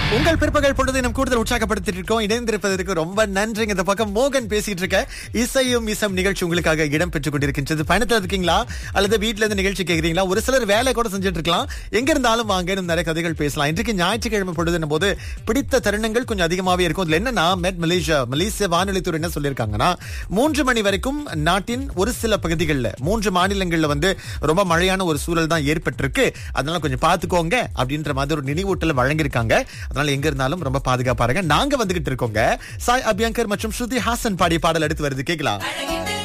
உங்கள் பிற்பகல் பொழுது நம் கூடுதல் உற்சாகப்படுத்திட்டு இருக்கோம் இணைந்திருப்பதற்கு ரொம்ப நன்றிங்க இந்த பக்கம் மோகன் பேசிட்டு இருக்க இசையும் இசம் நிகழ்ச்சி உங்களுக்காக இடம் பெற்றுக் கொண்டிருக்கின்றது பயணத்துல இருக்கீங்களா அல்லது வீட்ல இருந்து நிகழ்ச்சி கேக்குறீங்களா ஒரு சிலர் வேலை கூட செஞ்சுட்டு இருக்கலாம் எங்க இருந்தாலும் வாங்க இன்னும் நிறைய கதைகள் பேசலாம் இன்றைக்கு ஞாயிற்றுக்கிழமை பொழுதுன போது பிடித்த தருணங்கள் கொஞ்சம் அதிகமாவே இருக்கும் இதுல என்னன்னா மெட் மலேசியா மலேசிய வானொலித்துறை என்ன சொல்லியிருக்காங்கன்னா மூன்று மணி வரைக்கும் நாட்டின் ஒரு சில பகுதிகளில் மூன்று மாநிலங்கள்ல வந்து ரொம்ப மழையான ஒரு சூழல் தான் ஏற்பட்டிருக்கு அதனால கொஞ்சம் பாத்துக்கோங்க அப்படின்ற மாதிரி ஒரு நினைவூட்டல் வழங்கியிருக்காங்க அதனால எங்க இருந்தாலும் ரொம்ப பாதுகாப்பா இருங்க நாங்க வந்துகிட்டு இருக்கோங்க சாய் அபியங்கர் மற்றும் ஸ்ருதி ஹாசன் பாடிய பாடல் எடுத்து வருது கேட்கலாம் அழகிட்டு